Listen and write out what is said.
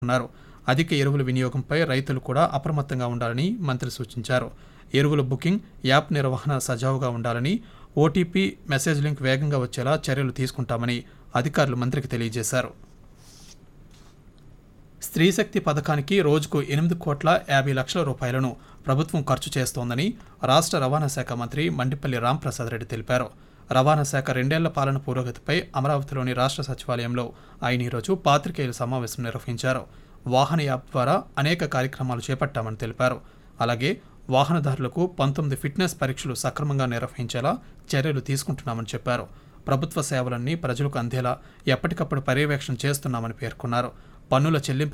అన్నారు అధిక ఎరువుల వినియోగంపై రైతులు కూడా అప్రమత్తంగా ఉండాలని మంత్రి సూచించారు ఎరువుల బుకింగ్ యాప్ నిర్వహణ సజావుగా ఉండాలని ఓటీపీ మెసేజ్ లింక్ వేగంగా వచ్చేలా చర్యలు తీసుకుంటామని అధికారులు మంత్రికి తెలియజేశారు స్త్రీశక్తి పథకానికి రోజుకు ఎనిమిది కోట్ల యాభై లక్షల రూపాయలను ప్రభుత్వం ఖర్చు చేస్తోందని రాష్ట్ర రవాణా శాఖ మంత్రి మండిపల్లి రాంప్రసాద్ రెడ్డి తెలిపారు రవాణా శాఖ రెండేళ్ల పాలన పురోగతిపై అమరావతిలోని రాష్ట్ర సచివాలయంలో ఆయన ఈరోజు పాత్రికేయుల సమావేశం నిర్వహించారు వాహన యాప్ ద్వారా అనేక కార్యక్రమాలు చేపట్టామని తెలిపారు అలాగే వాహనదారులకు పంతొమ్మిది ఫిట్నెస్ పరీక్షలు సక్రమంగా నిర్వహించేలా చర్యలు తీసుకుంటున్నామని చెప్పారు ప్రభుత్వ సేవలన్నీ ప్రజలకు అందేలా ఎప్పటికప్పుడు పర్యవేక్షణ చేస్తున్నామని పేర్కొన్నారు పన్నుల చెల్లింపు